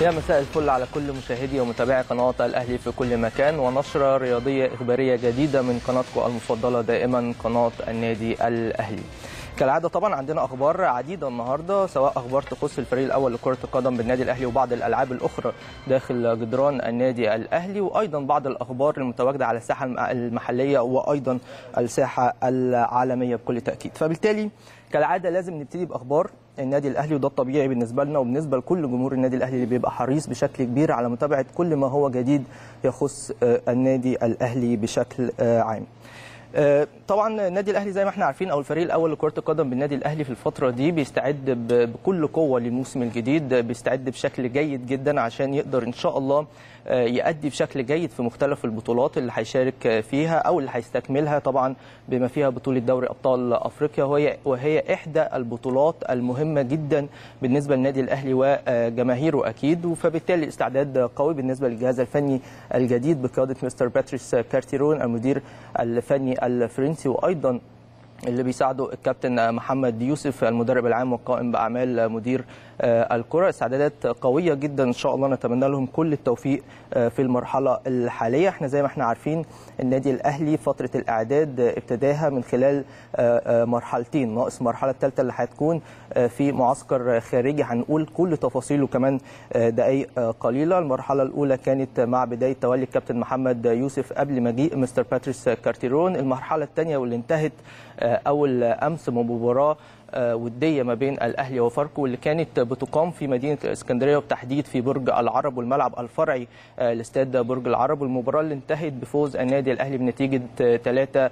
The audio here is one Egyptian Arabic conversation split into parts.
يا مساء الفل على كل مشاهدي ومتابعي قناة الأهلي في كل مكان ونشرة رياضية إخبارية جديدة من قناتكم المفضلة دائما قناة النادي الأهلي كالعادة طبعا عندنا أخبار عديدة النهاردة سواء أخبار تخص الفريق الأول لكرة القدم بالنادي الأهلي وبعض الألعاب الأخرى داخل جدران النادي الأهلي وأيضا بعض الأخبار المتواجدة على الساحة المحلية وأيضا الساحة العالمية بكل تأكيد فبالتالي كالعادة لازم نبتدي بأخبار النادي الاهلي وده الطبيعي بالنسبه لنا وبالنسبه لكل جمهور النادي الاهلي اللي بيبقى حريص بشكل كبير على متابعه كل ما هو جديد يخص النادي الاهلي بشكل عام. طبعا النادي الاهلي زي ما احنا عارفين او الفريق الاول لكره القدم بالنادي الاهلي في الفتره دي بيستعد بكل قوه للموسم الجديد بيستعد بشكل جيد جدا عشان يقدر ان شاء الله يأدي بشكل جيد في مختلف البطولات اللي هيشارك فيها او اللي هيستكملها طبعا بما فيها بطوله دوري ابطال افريقيا وهي وهي احدى البطولات المهمه جدا بالنسبه للنادي الاهلي وجماهيره اكيد فبالتالي الاستعداد قوي بالنسبه للجهاز الفني الجديد بقياده مستر باتريس كارتيرون المدير الفني الفرنسي وايضا اللي بيساعده الكابتن محمد يوسف المدرب العام والقائم باعمال مدير الكره استعدادات قويه جدا ان شاء الله نتمنى لهم كل التوفيق في المرحله الحاليه احنا زي ما احنا عارفين النادي الاهلي فتره الاعداد ابتداها من خلال مرحلتين ناقص المرحله الثالثه اللي هتكون في معسكر خارجي هنقول كل تفاصيله كمان دقائق قليله المرحله الاولى كانت مع بدايه تولي الكابتن محمد يوسف قبل مجيء مستر باتريس كارتيرون المرحله الثانيه واللي انتهت اول امس مباراه وديه ما بين الاهلي وفاركو واللي كانت بتقام في مدينه الاسكندريه وبالتحديد في برج العرب والملعب الفرعي لاستاد برج العرب والمباراه اللي انتهت بفوز النادي الاهلي بنتيجه 3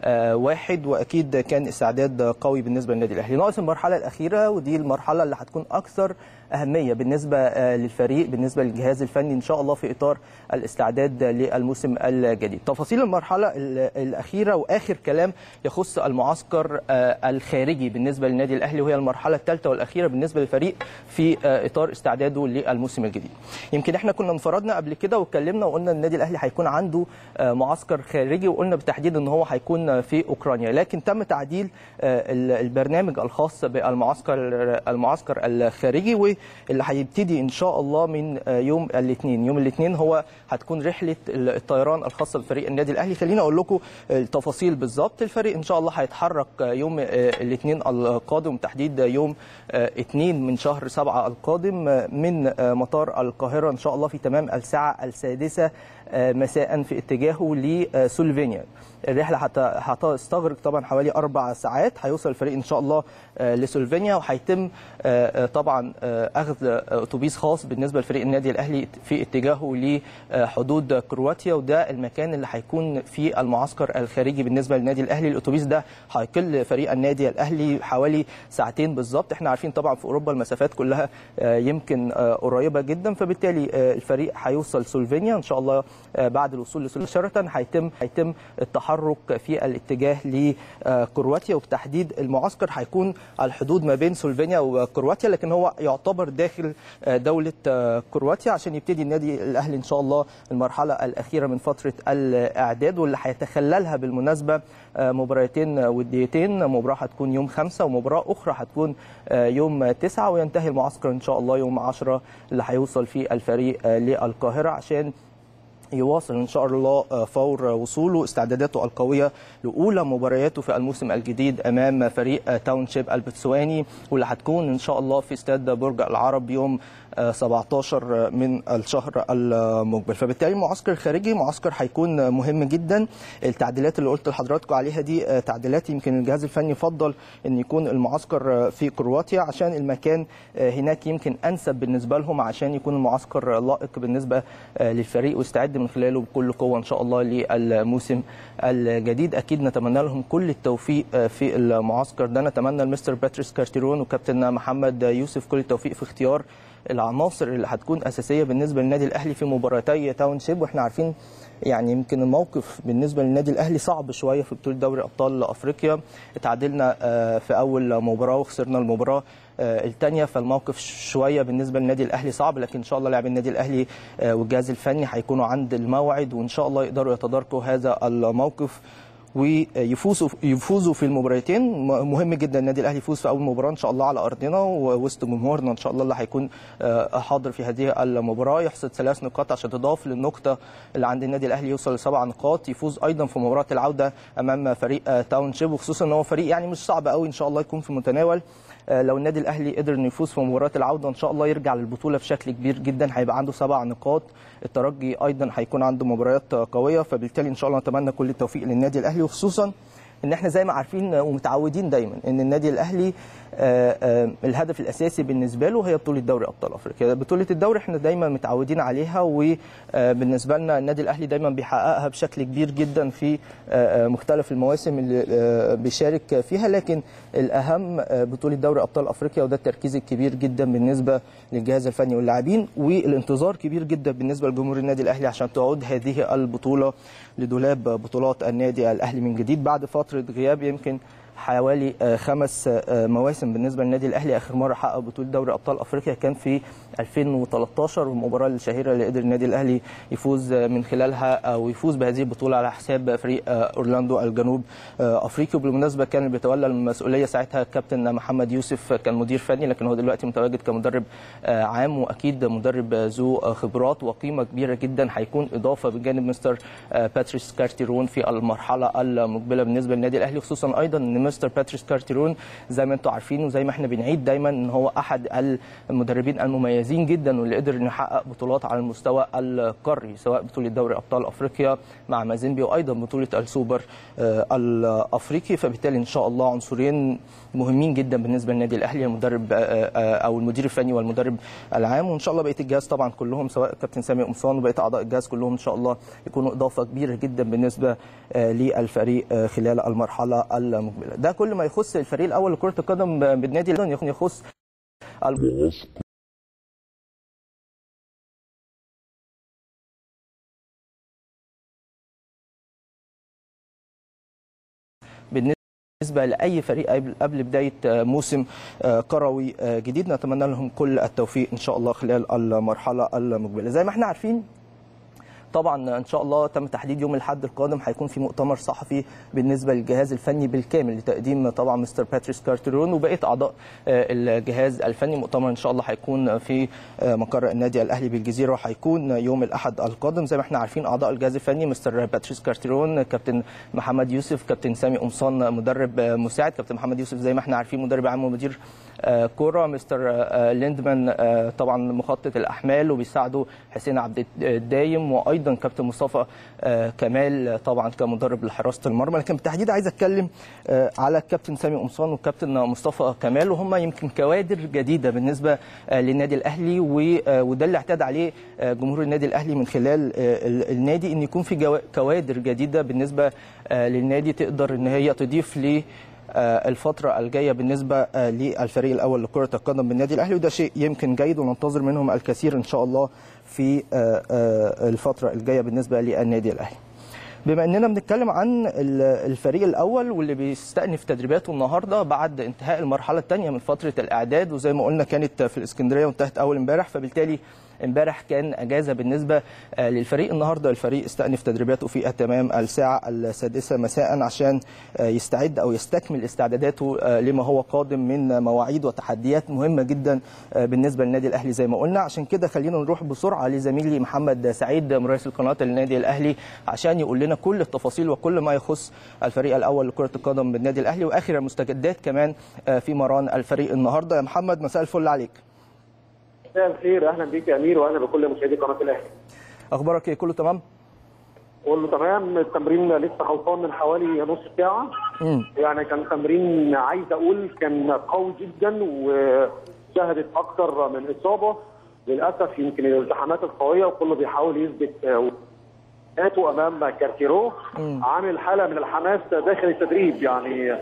واحد واكيد كان استعداد قوي بالنسبه للنادي الاهلي ناقص المرحله الاخيره ودي المرحله اللي هتكون اكثر اهميه بالنسبه للفريق بالنسبه للجهاز الفني ان شاء الله في اطار الاستعداد للموسم الجديد تفاصيل المرحله الاخيره واخر كلام يخص المعسكر الخارجي بالنسبه للنادي الاهلي وهي المرحله الثالثه والاخيره بالنسبه للفريق في اطار استعداده للموسم الجديد يمكن احنا كنا انفردنا قبل كده واتكلمنا وقلنا النادي الاهلي هيكون عنده معسكر خارجي وقلنا بالتحديد ان هو هيكون في اوكرانيا لكن تم تعديل البرنامج الخاص بالمعسكر المعسكر الخارجي واللي هيبتدي ان شاء الله من يوم الاثنين يوم الاثنين هو هتكون رحله الطيران الخاصه بفريق النادي الاهلي خليني اقول لكم التفاصيل بالظبط الفريق ان شاء الله هيتحرك يوم الاثنين القادم تحديد يوم 2 من شهر 7 القادم من مطار القاهره ان شاء الله في تمام الساعه السادسه مساء في اتجاهه لسلوفينيا الرحله هتستغرق طبعا حوالي اربع ساعات هيوصل الفريق ان شاء الله لسلوفينيا وهيتم طبعا اخذ اتوبيس خاص بالنسبه لفريق النادي الاهلي في اتجاهه لحدود كرواتيا وده المكان اللي هيكون فيه المعسكر الخارجي بالنسبه للنادي الاهلي الاتوبيس ده هيقل فريق النادي الاهلي حوالي ساعتين بالظبط احنا عارفين طبعا في اوروبا المسافات كلها يمكن قريبه جدا فبالتالي الفريق هيوصل سلوفينيا ان شاء الله بعد الوصول لسلوفينيا شرطا هيتم هيتم التحرك في الاتجاه لكرواتيا وبالتحديد المعسكر هيكون على الحدود ما بين سلوفينيا وكرواتيا لكن هو يعتبر داخل دوله كرواتيا عشان يبتدي النادي الاهلي ان شاء الله المرحله الاخيره من فتره الاعداد واللي هيتخللها بالمناسبه مباراتين وديتين مباراه هتكون يوم خمسة ومباراه اخرى هتكون يوم تسعة وينتهي المعسكر ان شاء الله يوم 10 اللي هيوصل فيه الفريق للقاهره عشان يواصل ان شاء الله فور وصوله استعداداته القويه لاولى مبارياته في الموسم الجديد امام فريق تاونشيب البتسواني واللي هتكون ان شاء الله في استاد برج العرب يوم 17 من الشهر المقبل فبالتالي المعسكر الخارجي معسكر هيكون مهم جدا التعديلات اللي قلت لحضراتكم عليها دي تعديلات يمكن الجهاز الفني فضل ان يكون المعسكر في كرواتيا عشان المكان هناك يمكن انسب بالنسبه لهم عشان يكون المعسكر لائق بالنسبه للفريق ويستعد من خلاله بكل قوه ان شاء الله للموسم الجديد اكيد نتمنى لهم كل التوفيق في المعسكر ده نتمنى لمستر باتريس كارتيرون وكابتن محمد يوسف كل التوفيق في اختيار العناصر اللي هتكون اساسيه بالنسبه للنادي الاهلي في مباراتي تاونشيب واحنا عارفين يعني يمكن الموقف بالنسبه للنادي الاهلي صعب شويه في بطوله دوري ابطال افريقيا اتعادلنا في اول مباراه وخسرنا المباراه الثانيه فالموقف شويه بالنسبه للنادي الاهلي صعب لكن ان شاء الله لاعبي النادي الاهلي والجهاز الفني هيكونوا عند الموعد وان شاء الله يقدروا يتداركوا هذا الموقف ويفوزوا يفوزوا في المباراتين مهم جدا النادي الاهلي يفوز في اول مباراه ان شاء الله على ارضنا ووسط جمهورنا ان شاء الله اللي هيكون حاضر في هذه المباراه يحصد ثلاث نقاط عشان تضاف للنقطه اللي عند النادي الاهلي يوصل لسبع نقاط يفوز ايضا في مباراه العوده امام فريق تاون شيب وخصوصا ان هو فريق يعني مش صعب قوي ان شاء الله يكون في المتناول لو النادي الاهلي قدر انه يفوز في مباراه العوده ان شاء الله يرجع للبطوله بشكل كبير جدا هيبقى عنده سبع نقاط الترجي ايضا هيكون عنده مباريات قويه فبالتالي ان شاء الله نتمنى كل التوفيق للنادي الاهلي وخصوصا ان احنا زي ما عارفين ومتعودين دايما ان النادي الاهلي آآ آآ الهدف الاساسي بالنسبه له هي بطوله دوري ابطال افريقيا بطوله الدوري احنا دايما متعودين عليها وبالنسبه لنا النادي الاهلي دايما بيحققها بشكل كبير جدا في مختلف المواسم اللي بيشارك فيها لكن الاهم بطوله دوري ابطال افريقيا وده التركيز الكبير جدا بالنسبه للجهاز الفني واللاعبين والانتظار كبير جدا بالنسبه لجمهور النادي الاهلي عشان تعود هذه البطوله لدولاب بطولات النادي الاهلي من جديد بعد فتره غياب يمكن حوالي خمس مواسم بالنسبه للنادي الاهلي اخر مره حقق بطوله دوري ابطال افريقيا كان في 2013 والمباراه الشهيره اللي قدر النادي الاهلي يفوز من خلالها او يفوز بهذه البطوله على حساب فريق اورلاندو الجنوب افريقي وبالمناسبه كان اللي بيتولى المسؤوليه ساعتها الكابتن محمد يوسف كان مدير فني لكن هو دلوقتي متواجد كمدرب عام واكيد مدرب ذو خبرات وقيمه كبيره جدا هيكون اضافه بجانب مستر باتريس كارتيرون في المرحله المقبله بالنسبه للنادي الاهلي خصوصا ايضا ان مستر باتريس كارتيرون زي ما انتم عارفين وزي ما احنا بنعيد دايما ان هو احد المدربين المميزين جدا واللي قدر انه يحقق بطولات على المستوى القاري سواء بطوله دوري ابطال افريقيا مع مازيمبي وايضا بطوله السوبر الافريقي فبالتالي ان شاء الله عنصرين مهمين جدا بالنسبه للنادي الاهلي المدرب او المدير الفني والمدرب العام وان شاء الله بقيه الجهاز طبعا كلهم سواء كابتن سامي قمصان وبقيه اعضاء الجهاز كلهم ان شاء الله يكونوا اضافه كبيره جدا بالنسبه للفريق خلال المرحله المقبله ده كل ما يخص الفريق الاول لكره القدم بالنادي الاهلي يخص بالنسبه لاي فريق قبل بدايه موسم كروي جديد نتمنى لهم كل التوفيق ان شاء الله خلال المرحله المقبله زي ما احنا عارفين طبعا ان شاء الله تم تحديد يوم الاحد القادم هيكون في مؤتمر صحفي بالنسبه للجهاز الفني بالكامل لتقديم طبعا مستر باتريس كارتيرون وبقيه اعضاء الجهاز الفني مؤتمر ان شاء الله هيكون في مقر النادي الاهلي بالجزيره وهيكون يوم الاحد القادم زي ما احنا عارفين اعضاء الجهاز الفني مستر باتريس كارتيرون كابتن محمد يوسف كابتن سامي قمصان مدرب مساعد كابتن محمد يوسف زي ما احنا عارفين مدرب عام ومدير كوره مستر ليندمان طبعا مخطط الاحمال وبيساعده حسين عبد الدايم وايضا كابتن مصطفى كمال طبعا كمدرب لحراسه المرمى لكن بالتحديد عايز اتكلم على الكابتن سامي قمصان والكابتن مصطفى كمال وهم يمكن كوادر جديده بالنسبه للنادي الاهلي وده اللي اعتاد عليه جمهور النادي الاهلي من خلال النادي ان يكون في كوادر جديده بالنسبه للنادي تقدر ان هي تضيف ل الفترة الجاية بالنسبة للفريق الأول لكرة القدم بالنادي الأهلي وده شيء يمكن جيد وننتظر منهم الكثير إن شاء الله في الفترة الجاية بالنسبة للنادي الأهلي. بما اننا بنتكلم عن الفريق الاول واللي بيستأنف تدريباته النهارده بعد انتهاء المرحله الثانيه من فتره الاعداد وزي ما قلنا كانت في الاسكندريه وانتهت اول امبارح فبالتالي امبارح كان اجازه بالنسبه للفريق النهارده الفريق استأنف تدريباته في تمام الساعه السادسه مساء عشان يستعد او يستكمل استعداداته لما هو قادم من مواعيد وتحديات مهمه جدا بالنسبه للنادي الاهلي زي ما قلنا عشان كده خلينا نروح بسرعه لزميلي محمد سعيد مراسل قناه النادي الاهلي عشان يقول لنا كل التفاصيل وكل ما يخص الفريق الاول لكره القدم بالنادي الاهلي واخر المستجدات كمان في مران الفريق النهارده يا محمد مساء الفل عليك مساء الخير اهلا بيك يا امير واهلا بكل مشاهدي قناه الاهلي. اخبارك ايه كله تمام؟ كله تمام التمرين لسه خلصان من حوالي نص ساعه مم. يعني كان تمرين عايز اقول كان قوي جدا وشهدت اكثر من اصابه للاسف يمكن الالتحامات القويه وكله بيحاول يثبت ذاته امام كارتيرو عامل حاله من الحماس داخل التدريب يعني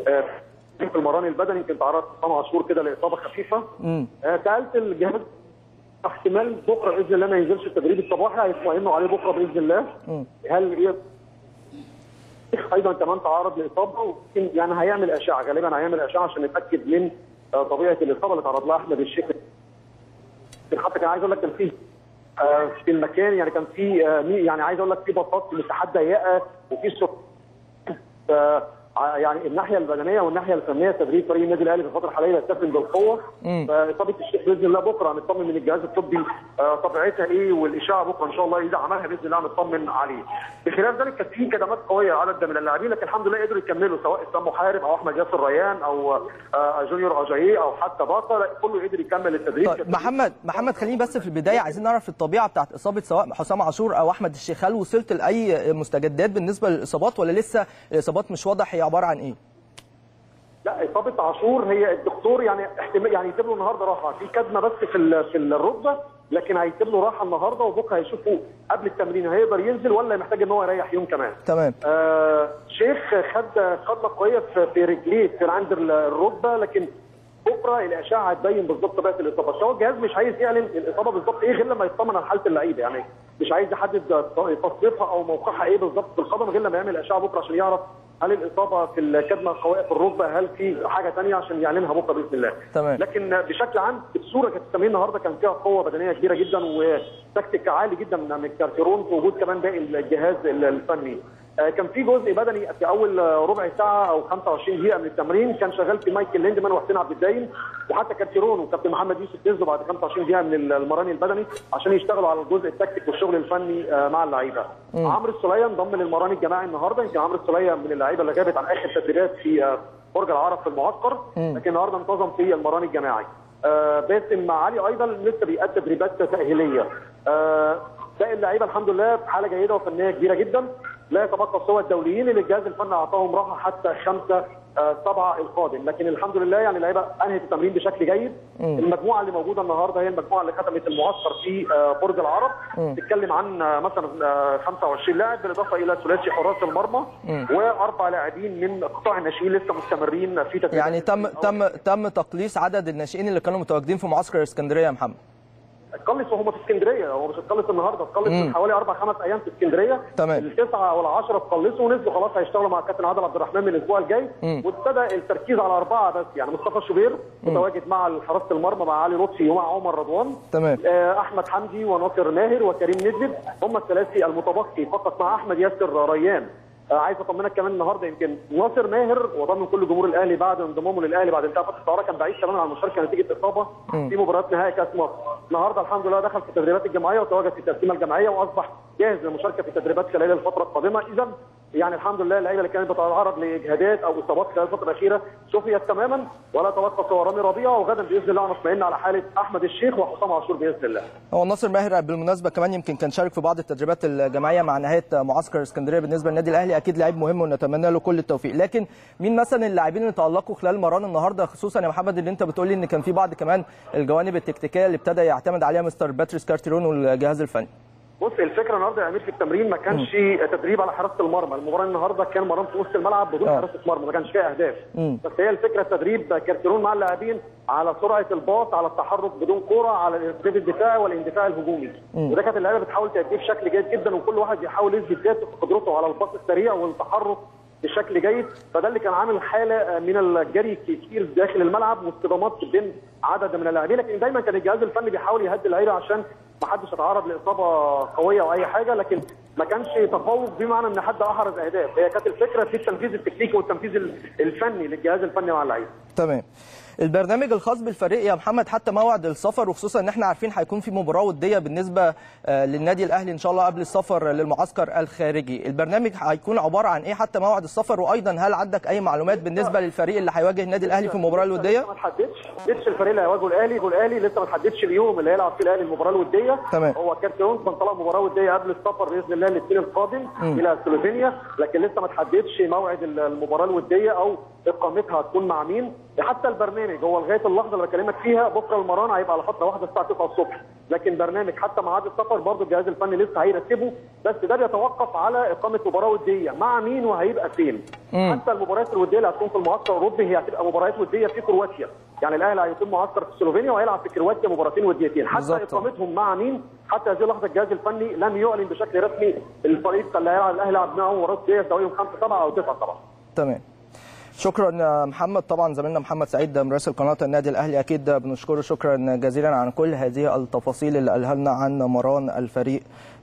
في المران البدني يمكن تعرضت سنه عاشور كده لاصابه خفيفه سالت الجهاز احتمال بكره باذن الله ما ينزلش التدريب الصباحي هيطمئنوا عليه بكره باذن الله مم. هل ايه ايضا كمان تعرض لاصابه ويمكن يعني هيعمل اشعه غالبا هيعمل اشعه عشان نتاكد من آه، طبيعه الاصابه اللي تعرض لها احمد الشيخ حتى كان عايز اقول لك كان في آه، في المكان يعني كان في آه، مي- يعني عايز اقول لك في بساط في مساحات ضيقه وفي سر- يعني الناحيه البدنيه والناحيه الفنيه تدريب فريق النادي الاهلي في الفتره الحاليه يتسم بالقوه فاصابه الشيخ باذن الله بكره هنطمن من الجهاز الطبي طبيعتها ايه والاشاعه بكره ان شاء الله اذا عملها باذن الله هنطمن عليه. بخلاف ذلك كانت في كدمات قويه عدد من اللاعبين لكن الحمد لله قدروا يكملوا سواء اسلام محارب او احمد ياسر ريان او جونيور اجاييه او حتى باقه كله قدر يكمل التدريب طيب محمد محمد خليني بس في البدايه عايزين نعرف الطبيعه بتاعت اصابه سواء حسام عاشور او احمد الشيخ هل وصلت لاي مستجدات بالنسبه للاصابات ولا لسه الاصابات مش واضح هي عباره عن ايه؟ لا اصابه عاشور هي الدكتور يعني احتمال يعني يسيب له النهارده راحه في كدمه بس في في الركبه لكن هيسيب له راحه النهارده وبكره هيشوفوا قبل التمرين هيقدر ينزل ولا محتاج ان هو يريح يوم كمان. تمام. آه شيخ خد خضه قويه في, في رجليه في عند الركبه لكن بكره الاشعه هتبين بالظبط طبيعه الاصابه، بس هو الجهاز مش عايز يعلن الاصابه بالظبط ايه غير لما يطمن على حاله اللعيبه يعني مش عايز يحدد تصنيفها او موقعها ايه بالظبط في القدم غير لما يعمل اشعه بكره عشان يعرف هل الاصابه في الكدمه القويه في الركبه هل في حاجه ثانيه عشان يعلنها بكره باذن الله. تمام. لكن بشكل عام الصوره كانت التمرين النهارده كان فيها قوه بدنيه كبيره جدا وتكتيك عالي جدا من الكارتيرون في وجود كمان باقي الجهاز الفني. كان في جزء بدني في اول ربع ساعه او 25 دقيقه من التمرين كان شغال في مايكل ليندمان وحسين عبد الدايم وحتى كارتيرون وكابتن محمد يوسف نزلوا بعد 25 دقيقه من المران البدني عشان يشتغلوا على الجزء التكتيك والشغل الفني مع اللعيبه. عمرو السوليه انضم للمران الجماعي النهارده يمكن عمرو السوليه من اللعيبه اللي غابت عن اخر تدريبات في برج العرب في المعسكر لكن النهارده انتظم في المران الجماعي. باسم علي ايضا لسه بيأدي تدريبات تاهيليه. باقي اللعيبه الحمد لله في حاله جيده وفنيه كبيره جدا لا يتبقى سوى الدوليين اللي الجهاز الفني اعطاهم راحه حتى 5 7 القادم لكن الحمد لله يعني اللعيبه انهت التمرين بشكل جيد مم. المجموعه اللي موجوده النهارده هي المجموعه اللي ختمت المعسكر في برج العرب تتكلم عن مثلا 25 لاعب بالاضافه الى ثلاثي حراس المرمى واربع لاعبين من قطاع الناشئين لسه مستمرين في تدريب يعني تم تم تم تقليص عدد الناشئين اللي كانوا متواجدين في معسكر اسكندريه يا محمد اتقلص وهم في اسكندريه هو مش اتقلص النهارده اتقلص من حوالي اربع خمس ايام في اسكندريه تمام التسعه او العشره اتقلصوا ونزلوا خلاص هيشتغلوا مع الكابتن عادل عبد الرحمن من الاسبوع الجاي وابتدى التركيز على اربعه بس يعني مصطفى شوبير متواجد مع حراسه المرمى مع علي لطفي ومع عمر رضوان تمام آه احمد حمدي وناصر ماهر وكريم نجد هم الثلاثي المتبقي فقط مع احمد ياسر ريان آه عايز اطمنك كمان النهارده يمكن ناصر ماهر وطمن كل جمهور الاهلي بعد انضمامه للاهلي بعد انتهاء فتره الطوارئ كان بعيد تماما عن المشاركه نتيجه اصابه في مباراه نهائي كاس مصر. النهارده الحمد لله دخل في التدريبات الجماعيه وتواجد في التقسيمه الجماعيه واصبح جاهز للمشاركه في التدريبات خلال الفتره القادمه اذا يعني الحمد لله اللعيبه اللي كانت بتتعرض لاجهادات او اصابات خلال الفتره الاخيره شفيت تماما ولا توقف سوى رامي ربيعه وغدا باذن الله نطمئن على حاله احمد الشيخ وحسام عاشور باذن الله. هو ناصر ماهر بالمناسبه كمان يمكن كان شارك في بعض التدريبات الجماعيه مع نهايه معسكر اسكندريه بالنسبه للنادي الاهلي اكيد لعيب مهم ونتمنى له كل التوفيق لكن مين مثلا اللاعبين اللي تالقوا خلال مران النهارده خصوصا يا محمد اللي انت بتقول لي ان كان في بعض كمان الجوانب التكتيكيه اللي ابتدى يعتمد عليها مستر باتريس كارتيرون والجهاز الفني. بص الفكره النهارده يا امير في التمرين ما كانش تدريب على حراسه المرمى، المباراه النهارده كان مران في وسط الملعب بدون آه. حراسه مرمى، ما كانش فيها اهداف. مم. بس هي الفكره التدريب كارتيرون مع اللاعبين على سرعه الباص، على التحرك بدون كوره، على الارتداد الدفاعي والاندفاع الهجومي. وده كانت اللعيبه بتحاول تأديه بشكل جيد جدا وكل واحد يحاول يثبت ذاته في قدرته على الباص السريع والتحرك بشكل جيد فده اللي كان عامل حاله من الجري كتير داخل الملعب واصطدامات بين عدد من اللاعبين لكن دايما كان الجهاز الفني بيحاول يهدي اللعيبه عشان ما حدش يتعرض لاصابه قويه او اي حاجه لكن ما كانش تفوق بمعنى ان حد احرز اهداف هي كانت الفكره في التنفيذ التكتيكي والتنفيذ الفني للجهاز الفني مع اللعيبه تمام البرنامج الخاص بالفريق يا محمد حتى موعد السفر وخصوصا ان احنا عارفين هيكون في مباراه وديه بالنسبه آه، للنادي الاهلي ان شاء الله قبل السفر للمعسكر الخارجي البرنامج هيكون عباره عن ايه حتى موعد السفر وايضا هل عندك اي معلومات بالنسبه للفريق اللي هيواجه النادي الاهلي في المباراه الوديه لسه ما تحددش لسه الفريق اللي هيواجهه الاهلي والاهلي لسه ما تحددش اليوم اللي هيلعب فيه الاهلي المباراه الوديه تمام. هو كارتيرون كان طلب مباراه وديه قبل السفر باذن الله الاثنين القادم الى سلوفينيا لكن لسه ما تحددش موعد المباراه الوديه او اقامتها هتكون مع مين حتى البرنامج هو لغايه اللحظه اللي بكلمك فيها بكره المران هيبقى على فتره واحده الساعه 9 الصبح لكن برنامج حتى ميعاد السفر برضه الجهاز الفني لسه هيرتبه بس ده بيتوقف على اقامه مباراه وديه مع مين وهيبقى فين حتى المباريات الوديه اللي هتكون في المعسكر الاوروبي هي هتبقى مباريات وديه في كرواتيا يعني الاهلي هيكون معسكر في سلوفينيا وهيلعب في كرواتيا مباراتين وديتين حتى بالظبط. اقامتهم مع مين حتى هذه اللحظه الجهاز الفني لم يعلن بشكل رسمي الفريق اللي هيلعب الاهلي هيلعب معه مباراه وديه سواء يوم 5 7 او 9 7 تمام شكرا محمد طبعا زميلنا محمد سعيد مراسل قناه النادي الاهلي اكيد بنشكره شكرا جزيلا عن كل هذه التفاصيل اللي قالها لنا عن مران الفريق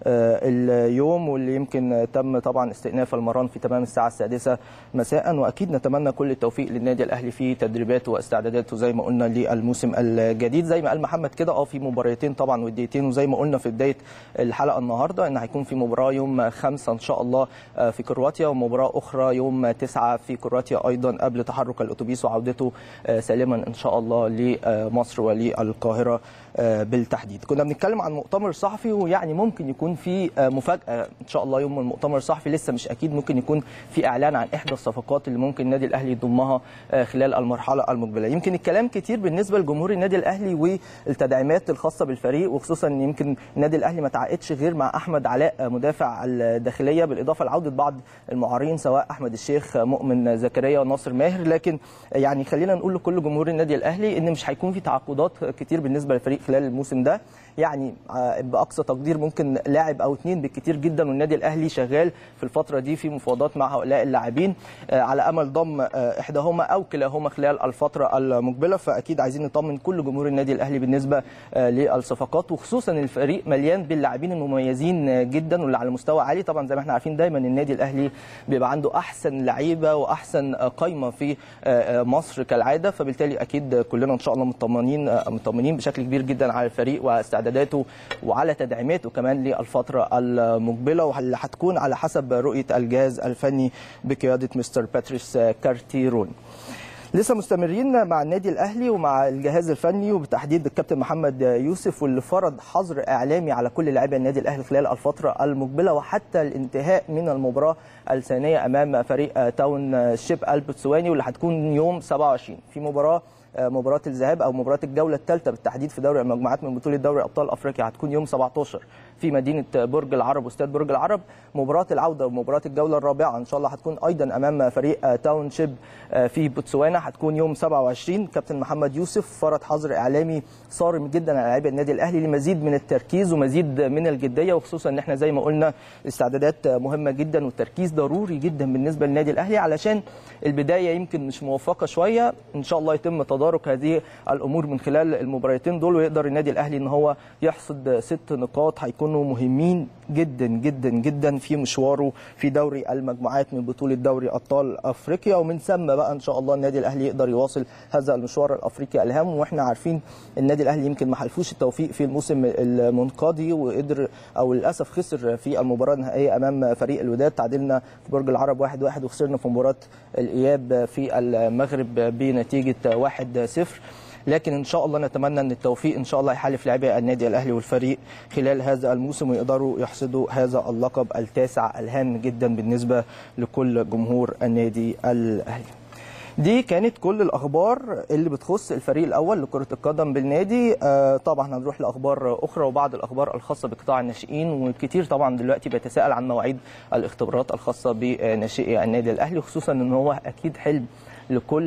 اليوم واللي يمكن تم طبعا استئناف المران في تمام الساعه السادسه مساء واكيد نتمنى كل التوفيق للنادي الاهلي في تدريباته واستعداداته زي ما قلنا للموسم الجديد زي ما قال محمد كده اه في مباراتين طبعا وديتين وزي ما قلنا في بدايه الحلقه النهارده ان هيكون في مباراه يوم خمسة ان شاء الله في كرواتيا ومباراه اخرى يوم تسعة في كرواتيا ايضا قبل تحرك الاتوبيس وعودته سالما ان شاء الله لمصر وللقاهره بالتحديد كنا بنتكلم عن مؤتمر صحفي ويعني ممكن يكون في مفاجاه ان شاء الله يوم المؤتمر الصحفي لسه مش اكيد ممكن يكون في اعلان عن احدى الصفقات اللي ممكن النادي الاهلي يضمها خلال المرحله المقبله يمكن الكلام كتير بالنسبه لجمهور النادي الاهلي والتدعيمات الخاصه بالفريق وخصوصا ان يمكن النادي الاهلي ما تعاقدش غير مع احمد علاء مدافع الداخليه بالاضافه لعوده بعض المعارين سواء احمد الشيخ مؤمن زكريا وناصر ماهر لكن يعني خلينا نقول لكل جمهور النادي الاهلي ان مش هيكون في تعاقدات كتير بالنسبه للفريق خلال الموسم ده يعني باقصى تقدير ممكن لاعب او اثنين بالكتير جدا والنادي الاهلي شغال في الفتره دي في مفاوضات مع هؤلاء اللاعبين على امل ضم احداهما او كلاهما خلال الفتره المقبله فاكيد عايزين نطمن كل جمهور النادي الاهلي بالنسبه للصفقات وخصوصا الفريق مليان باللاعبين المميزين جدا واللي على مستوى عالي طبعا زي ما احنا عارفين دايما النادي الاهلي بيبقى عنده احسن لعيبه واحسن قايمه في مصر كالعاده فبالتالي اكيد كلنا ان شاء الله مطمنين مطمنين بشكل كبير جدا على الفريق واستعداداته وعلى تدعيماته كمان للفتره المقبله واللي هتكون على حسب رؤيه الجهاز الفني بقياده مستر باتريس كارتيرون لسه مستمرين مع النادي الاهلي ومع الجهاز الفني وبتحديد الكابتن محمد يوسف واللي فرض حظر اعلامي على كل لاعبي النادي الاهلي خلال الفتره المقبله وحتى الانتهاء من المباراه الثانيه امام فريق تاون شيب البتسواني واللي هتكون يوم 27 في مباراه مباراه الذهاب او مباراه الجوله الثالثه بالتحديد في دوري المجموعات من بطوله دوري ابطال افريقيا هتكون يوم 17 في مدينه برج العرب واستاد برج العرب مباراه العوده ومباراه الجوله الرابعه ان شاء الله هتكون ايضا امام فريق تاون شيب في بوتسوانا هتكون يوم 27 كابتن محمد يوسف فرض حظر اعلامي صارم جدا على لاعبي النادي الاهلي لمزيد من التركيز ومزيد من الجديه وخصوصا ان احنا زي ما قلنا الاستعدادات مهمه جدا والتركيز ضروري جدا بالنسبه للنادي الاهلي علشان البدايه يمكن مش موفقه شويه ان شاء الله يتم تدارك هذه الامور من خلال المباراتين دول ويقدر النادي الاهلي ان هو يحصد ست نقاط هيكونوا مهمين جدا جدا جدا في مشواره في دوري المجموعات من بطوله دوري ابطال افريقيا ومن ثم بقى ان شاء الله النادي الاهلي يقدر يواصل هذا المشوار الافريقي الهام واحنا عارفين النادي الاهلي يمكن ما حلفوش التوفيق في الموسم المنقضي وقدر او للاسف خسر في المباراه النهائيه امام فريق الوداد تعادلنا في برج العرب 1-1 واحد واحد وخسرنا في مباراه الاياب في المغرب بنتيجه 1-0 لكن ان شاء الله نتمنى ان التوفيق ان شاء الله يحالف لاعبي النادي الاهلي والفريق خلال هذا الموسم ويقدروا يحصدوا هذا اللقب التاسع الهام جدا بالنسبه لكل جمهور النادي الاهلي. دي كانت كل الاخبار اللي بتخص الفريق الاول لكره القدم بالنادي آه طبعا هنروح لاخبار اخرى وبعض الاخبار الخاصه بقطاع الناشئين والكثير طبعا دلوقتي بيتساءل عن مواعيد الاختبارات الخاصه بناشئي النادي الاهلي خصوصا ان هو اكيد حلم لكل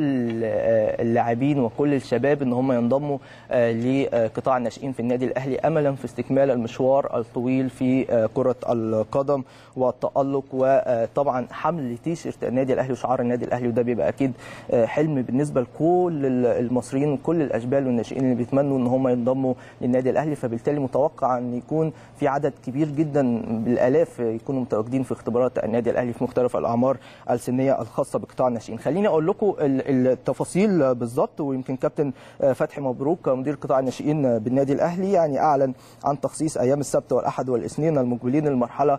اللاعبين وكل الشباب ان هم ينضموا لقطاع الناشئين في النادي الاهلي املا في استكمال المشوار الطويل في كره القدم والتالق وطبعا حمل تيشيرت النادي الاهلي وشعار النادي الاهلي وده بيبقى اكيد حلم بالنسبه لكل المصريين وكل الاشبال والناشئين اللي بيتمنوا ان هم ينضموا للنادي الاهلي فبالتالي متوقع ان يكون في عدد كبير جدا بالالاف يكونوا متواجدين في اختبارات النادي الاهلي في مختلف الاعمار السنيه الخاصه بقطاع الناشئين خليني اقول لكم التفاصيل بالظبط ويمكن كابتن فتحي مبروك مدير قطاع الناشئين بالنادي الاهلي يعني اعلن عن تخصيص ايام السبت والاحد والاثنين المقبلين للمرحله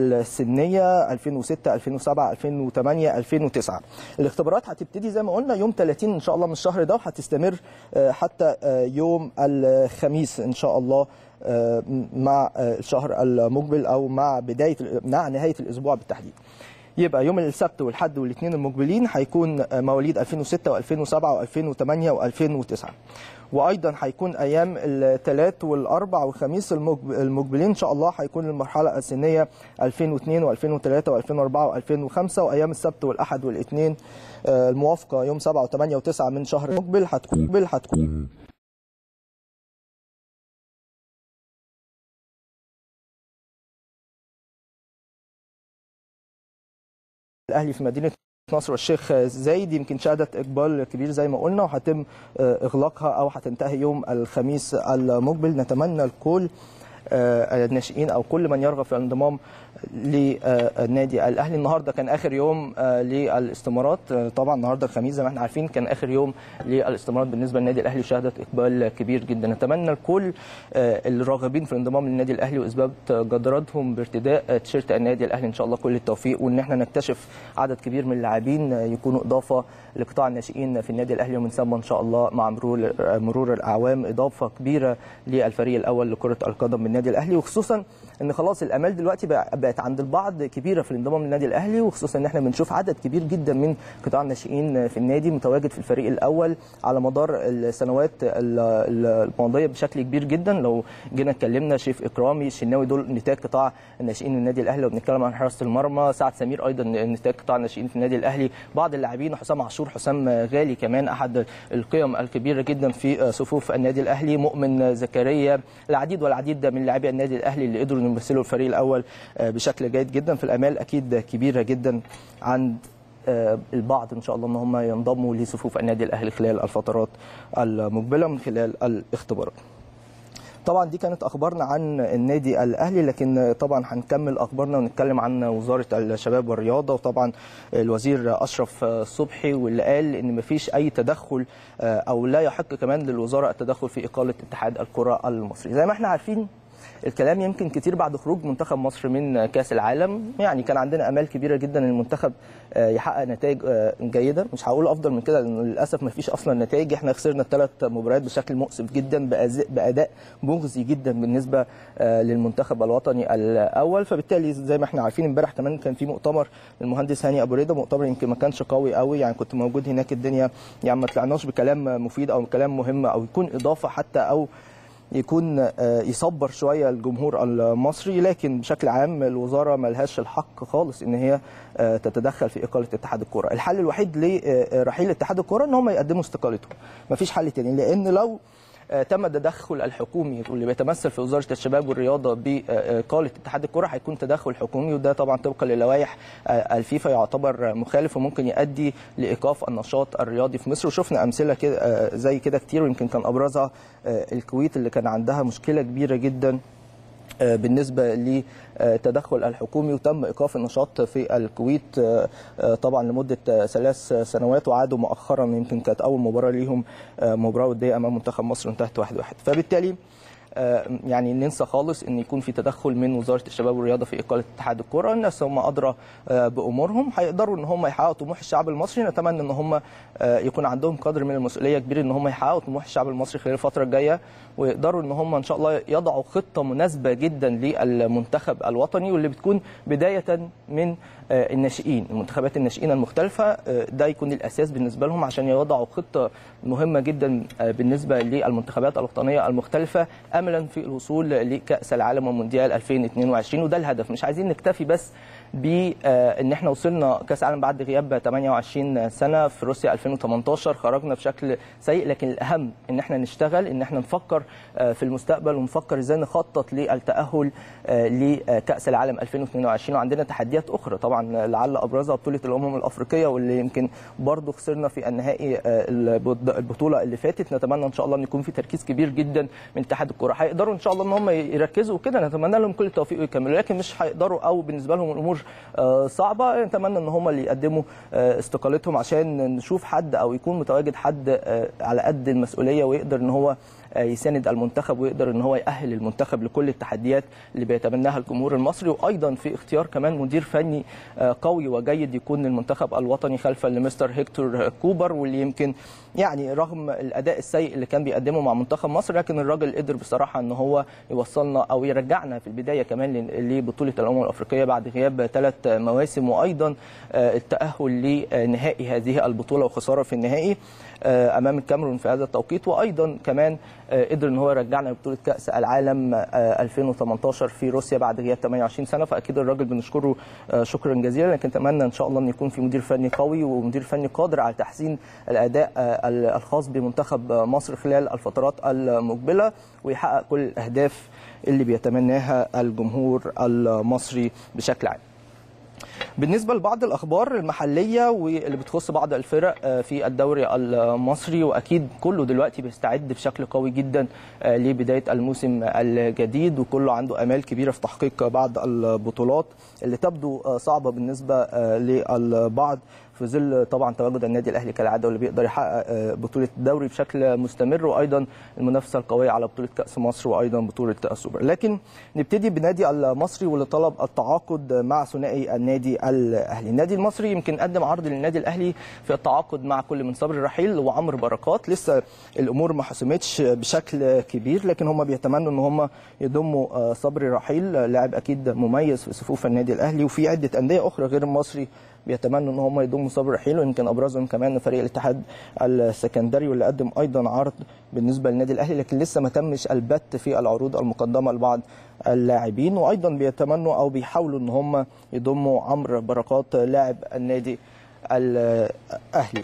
السنيه 2006 2007 2008 2009 الاختبارات هتبتدي زي ما قلنا يوم 30 ان شاء الله من الشهر ده وهتستمر حتى يوم الخميس ان شاء الله مع الشهر المقبل او مع بدايه مع نهايه الاسبوع بالتحديد يبقى يوم السبت والحد والاثنين المقبلين هيكون مواليد 2006 و2007 و2008 و2009 وايضا هيكون ايام الثلاث والاربع والخميس المقبلين ان شاء الله هيكون المرحله السنيه 2002 و2003 و2004 و2005 وايام السبت والاحد والاثنين الموافقه يوم 7 و8 و9 من شهر مقبل هتكون هتكون الاهلي في مدينه نصر والشيخ زايد يمكن شهدت اقبال كبير زي ما قلنا وهتم اغلاقها او هتنتهي يوم الخميس المقبل نتمنى الكل الناشئين او كل من يرغب في الانضمام للنادي الاهلي النهارده كان اخر يوم للاستمارات طبعا النهارده الخميس زي ما احنا عارفين كان اخر يوم للاستمارات بالنسبه للنادي الاهلي شهدت اقبال كبير جدا نتمنى الكل الراغبين في الانضمام للنادي الاهلي واثبات جدارتهم بارتداء تيشيرت النادي الاهلي ان شاء الله كل التوفيق وان احنا نكتشف عدد كبير من اللاعبين يكونوا اضافه لقطاع الناشئين في النادي الاهلي ومن ثم ان شاء الله مع مرور مرور الاعوام اضافه كبيره للفريق الاول لكره القدم بالنادي الاهلي وخصوصا ان خلاص الامال دلوقتي بقت عند البعض كبيره في الانضمام للنادي الاهلي وخصوصا ان احنا بنشوف عدد كبير جدا من قطاع الناشئين في النادي متواجد في الفريق الاول على مدار السنوات الماضيه بشكل كبير جدا لو جينا اتكلمنا شريف اكرامي الشناوي دول نتاج قطاع الناشئين النادي الاهلي لو بنتكلم عن حراسه المرمى سعد سمير ايضا نتاج قطاع الناشئين في النادي الاهلي بعض اللاعبين حسام عاشور حسام غالي كمان احد القيم الكبيره جدا في صفوف النادي الاهلي مؤمن زكريا العديد والعديد من لاعبي النادي الاهلي اللي قدروا يمثلوا الفريق الاول بشكل جيد جدا في الامال اكيد كبيره جدا عند البعض ان شاء الله ان هم ينضموا لصفوف النادي الاهلي خلال الفترات المقبله من خلال الاختبارات. طبعا دي كانت اخبارنا عن النادي الاهلي لكن طبعا هنكمل اخبارنا ونتكلم عن وزاره الشباب والرياضه وطبعا الوزير اشرف صبحي واللي قال ان مفيش اي تدخل او لا يحق كمان للوزاره التدخل في اقاله اتحاد الكره المصري زي ما احنا عارفين الكلام يمكن كتير بعد خروج منتخب مصر من كاس العالم يعني كان عندنا امال كبيره جدا ان المنتخب يحقق نتائج جيده مش هقول افضل من كده لان للاسف ما فيش اصلا نتائج احنا خسرنا الثلاث مباريات بشكل مؤسف جدا باداء مغزي جدا بالنسبه للمنتخب الوطني الاول فبالتالي زي ما احنا عارفين امبارح كمان كان في مؤتمر المهندس هاني ابو ريده مؤتمر يمكن ما كانش قوي قوي يعني كنت موجود هناك الدنيا يعني ما طلعناش بكلام مفيد او كلام مهم او يكون اضافه حتى او يكون يصبر شويه الجمهور المصري لكن بشكل عام الوزاره ما لهاش الحق خالص ان هي تتدخل في اقاله اتحاد الكره الحل الوحيد لرحيل اتحاد الكره ان هم يقدموا استقالتهم مفيش حل تاني لان لو تم التدخل الحكومي واللي بيتمثل في وزاره الشباب والرياضه باقاله اتحاد الكره هيكون تدخل حكومي وده طبعا طبقا للوائح الفيفا يعتبر مخالف وممكن يؤدي لايقاف النشاط الرياضي في مصر وشفنا امثله كده زي كده كتير ويمكن كان ابرزها الكويت اللي كان عندها مشكله كبيره جدا بالنسبه للتدخل الحكومي وتم ايقاف النشاط في الكويت طبعا لمده ثلاث سنوات وعادوا مؤخرا يمكن كانت اول مباراه ليهم مباراه وديه امام منتخب مصر انتهت 1-1 فبالتالي يعني ننسى خالص ان يكون في تدخل من وزاره الشباب والرياضه في اقاله اتحاد الكره الناس هم ادرى بامورهم هيقدروا ان هم يحققوا طموح الشعب المصري نتمنى ان هم يكون عندهم قدر من المسؤوليه كبير ان هم يحققوا طموح الشعب المصري خلال الفتره الجايه ويقدروا ان هم ان شاء الله يضعوا خطه مناسبه جدا للمنتخب الوطني واللي بتكون بدايه من الناشئين المنتخبات الناشئين المختلفه ده يكون الاساس بالنسبه لهم عشان يوضعوا خطه مهمه جدا بالنسبه للمنتخبات الوطنيه المختلفه املا في الوصول لكاس العالم ومونديال 2022 وده الهدف مش عايزين نكتفي بس بان احنا وصلنا كاس العالم بعد غياب 28 سنه في روسيا 2018 خرجنا بشكل سيء لكن الاهم ان احنا نشتغل ان احنا نفكر في المستقبل ونفكر ازاي نخطط للتاهل لكاس العالم 2022 وعندنا تحديات اخرى طبعا لعل ابرزها بطوله الامم الافريقيه واللي يمكن برضو خسرنا في النهائي البطوله اللي فاتت نتمنى ان شاء الله ان يكون في تركيز كبير جدا من اتحاد الكره هيقدروا ان شاء الله ان هم يركزوا كده نتمنى لهم كل التوفيق ويكملوا لكن مش هيقدروا او بالنسبه لهم الامور صعبه نتمنى ان هم اللي يقدموا استقالتهم عشان نشوف حد او يكون متواجد حد على قد المسؤوليه ويقدر ان هو يساند المنتخب ويقدر ان هو يأهل المنتخب لكل التحديات اللي بيتمناها الجمهور المصري وايضا في اختيار كمان مدير فني قوي وجيد يكون المنتخب الوطني خلفا لمستر هيكتور كوبر واللي يمكن يعني رغم الاداء السيء اللي كان بيقدمه مع منتخب مصر لكن الراجل قدر بصراحه ان هو يوصلنا او يرجعنا في البدايه كمان لبطوله الامم الافريقيه بعد غياب ثلاث مواسم وايضا التاهل لنهائي هذه البطوله وخساره في النهائي امام الكاميرون في هذا التوقيت وايضا كمان قدر ان هو يرجعنا لبطوله كاس العالم 2018 في روسيا بعد غياب 28 سنه فاكيد الراجل بنشكره شكرا جزيلا لكن نتمنى ان شاء الله ان يكون في مدير فني قوي ومدير فني قادر على تحسين الاداء الخاص بمنتخب مصر خلال الفترات المقبله ويحقق كل الاهداف اللي بيتمناها الجمهور المصري بشكل عام. بالنسبه لبعض الاخبار المحليه واللي بتخص بعض الفرق في الدوري المصري واكيد كله دلوقتي بيستعد بشكل قوي جدا لبدايه الموسم الجديد وكله عنده امال كبيره في تحقيق بعض البطولات اللي تبدو صعبه بالنسبه للبعض في ظل طبعا تواجد النادي الاهلي كالعاده واللي بيقدر يحقق بطوله الدوري بشكل مستمر وايضا المنافسه القويه على بطوله كاس مصر وايضا بطوله السوبر لكن نبتدي بالنادي المصري واللي طلب التعاقد مع ثنائي النادي الاهلي النادي المصري يمكن قدم عرض للنادي الاهلي في التعاقد مع كل من صبري رحيل وعمرو بركات لسه الامور ما حسمتش بشكل كبير لكن هم بيتمنوا ان هم يضموا صبري رحيل لاعب اكيد مميز في صفوف النادي الاهلي وفي عده انديه اخرى غير المصري بيتمنوا ان هم يضموا صبري رحيل ويمكن ابرزهم كمان فريق الاتحاد السكندري واللي قدم ايضا عرض بالنسبه للنادي الاهلي لكن لسه ما تمش البت في العروض المقدمه لبعض اللاعبين وايضا بيتمنوا او بيحاولوا ان هم يضموا عمرو بركات لاعب النادي الاهلي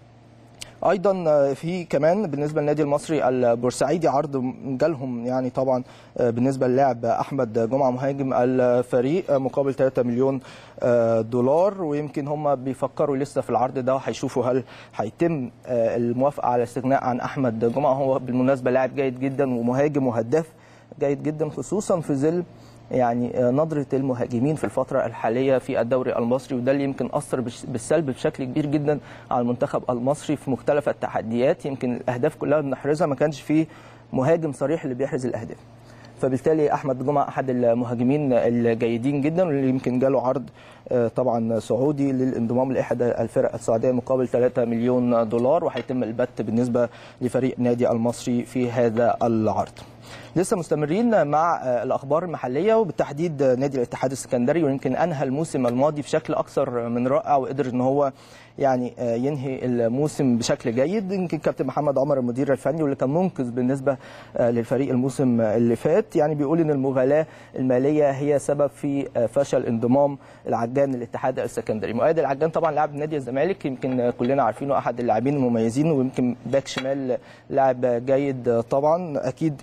ايضا في كمان بالنسبه للنادي المصري البورسعيدي عرض جالهم يعني طبعا بالنسبه للاعب احمد جمعه مهاجم الفريق مقابل 3 مليون دولار ويمكن هم بيفكروا لسه في العرض ده وهيشوفوا هل هيتم الموافقه على الاستغناء عن احمد جمعه هو بالمناسبه لاعب جيد جدا ومهاجم وهداف جيد جدا خصوصا في ظل يعني نظرة المهاجمين في الفترة الحالية في الدوري المصري وده اللي يمكن أثر بالسلب بشكل كبير جدا على المنتخب المصري في مختلف التحديات يمكن الأهداف كلها بنحرزها ما كانش فيه مهاجم صريح اللي بيحرز الأهداف فبالتالي احمد جمعه احد المهاجمين الجيدين جدا واللي يمكن جاله عرض طبعا سعودي للانضمام لاحدى الفرق السعوديه مقابل 3 مليون دولار وهيتم البت بالنسبه لفريق نادي المصري في هذا العرض. لسه مستمرين مع الاخبار المحليه وبالتحديد نادي الاتحاد السكندري ويمكن انهى الموسم الماضي بشكل اكثر من رائع وقدر ان هو يعني ينهي الموسم بشكل جيد يمكن كابتن محمد عمر المدير الفني واللي كان منقذ بالنسبه للفريق الموسم اللي فات يعني بيقول ان المغالاه الماليه هي سبب في فشل انضمام العجان للاتحاد السكندري مؤيد العجان طبعا لاعب نادي الزمالك يمكن كلنا عارفينه احد اللاعبين المميزين ويمكن باك شمال لاعب جيد طبعا اكيد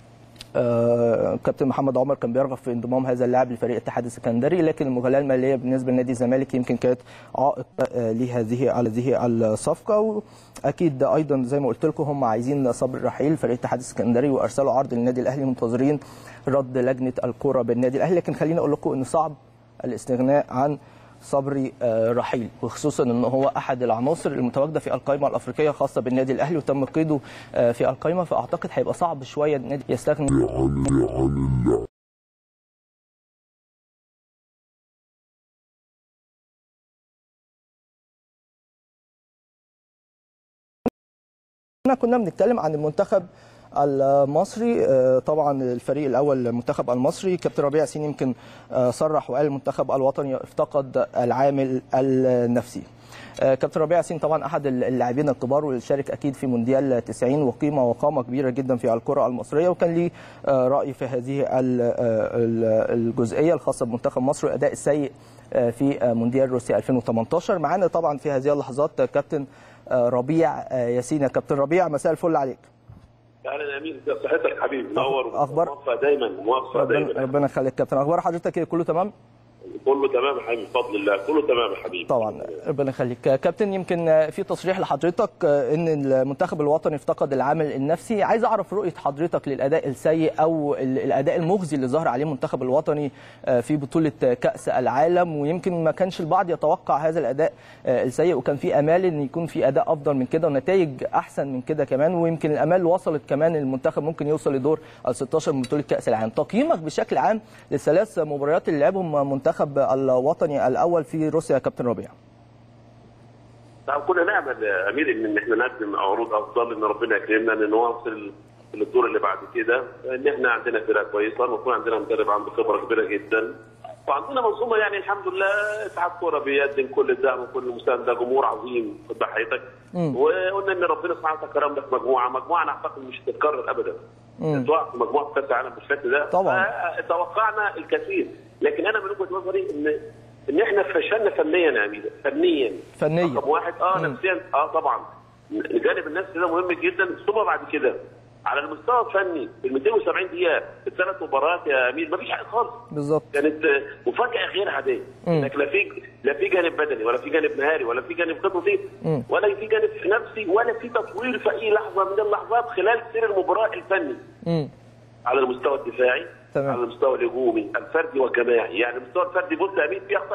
آه كابتن محمد عمر كان بيرغب في انضمام هذا اللاعب لفريق الاتحاد السكندري لكن المغالاه الماليه بالنسبه لنادي الزمالك يمكن كانت عائق آه لهذه هذه الصفقه واكيد ايضا زي ما قلت لكم هم عايزين صبر رحيل فريق الاتحاد السكندري وارسلوا عرض للنادي الاهلي منتظرين رد لجنه الكره بالنادي الاهلي لكن خليني اقول لكم ان صعب الاستغناء عن صبري رحيل وخصوصا ان هو احد العناصر المتواجده في القائمه الافريقيه خاصه بالنادي الاهلي وتم قيده في القائمه فاعتقد هيبقى صعب شويه النادي يستغني عن اللاعب كنا بنتكلم عن المنتخب المصري طبعا الفريق الاول المنتخب المصري كابتن ربيع ياسين يمكن صرح وقال المنتخب الوطني افتقد العامل النفسي كابتن ربيع ياسين طبعا احد اللاعبين الكبار واللي شارك اكيد في مونديال 90 وقيمه وقامه كبيره جدا في الكره المصريه وكان ليه راي في هذه الجزئيه الخاصه بمنتخب مصر والاداء السيء في مونديال روسيا 2018 معانا طبعا في هذه اللحظات كابتن ربيع ياسين كابتن ربيع مساء الفل عليك اهلا امين صحتك حبيبي منور اخبار موفق دايما موفق ربنا دايما ربنا يخليك كابتن اخبار حضرتك ايه كله تمام كله تمام يا حبيبي بفضل الله كله تمام يا حبيبي طبعا ربنا يخليك كابتن يمكن في تصريح لحضرتك ان المنتخب الوطني افتقد العامل النفسي عايز اعرف رؤيه حضرتك للاداء السيء او الاداء المخزي اللي ظهر عليه المنتخب الوطني في بطوله كاس العالم ويمكن ما كانش البعض يتوقع هذا الاداء السيء وكان في امال ان يكون في اداء افضل من كده ونتائج احسن من كده كمان ويمكن الامال وصلت كمان المنتخب ممكن يوصل لدور ال 16 من بطوله كاس العالم تقييمك بشكل عام للثلاث مباريات اللي لعبهم منتخب الوطني الاول في روسيا يا كابتن ربيع طبعا كنا نامل يا امير ان احنا نقدم عروض افضل ان ربنا يكرمنا ان نواصل للدور اللي بعد كده ان احنا عندنا فرقه كويسه ويكون عندنا مدرب عنده خبره كبيره جدا وعندنا منظومه يعني الحمد لله اتحاد كوره بيقدم كل الدعم وكل المسانده جمهور عظيم في ضحيتك وقلنا ان ربنا سبحانه وتعالى كرمنا في مجموعه مجموعه انا اعتقد مش هتتكرر ابدا تقع في مجموعه كاس العالم بالشكل ده طبعا توقعنا الكثير لكن انا من وجهه نظري ان ان احنا فشلنا فنيا يا امير فنيا فنيا رقم واحد اه نفسيا اه طبعا جانب النفسي ده مهم جدا ثم بعد كده على المستوى الفني في ال 270 دقيقه الثلاث مباريات يا امير ما فيش حاجه خالص بالظبط كانت آه، مفاجاه غير عاديه مم. لكن لا في لا في جانب بدني ولا في جانب مهاري ولا في جانب خططي مم. ولا في جانب نفسي ولا في تطوير في اي لحظه من اللحظات خلال سير المباراه الفني مم. على المستوى الدفاعي تمام. على المستوى الهجومي الفردي والجماعي يعني المستوى الفردي بص يا امير في اخطاء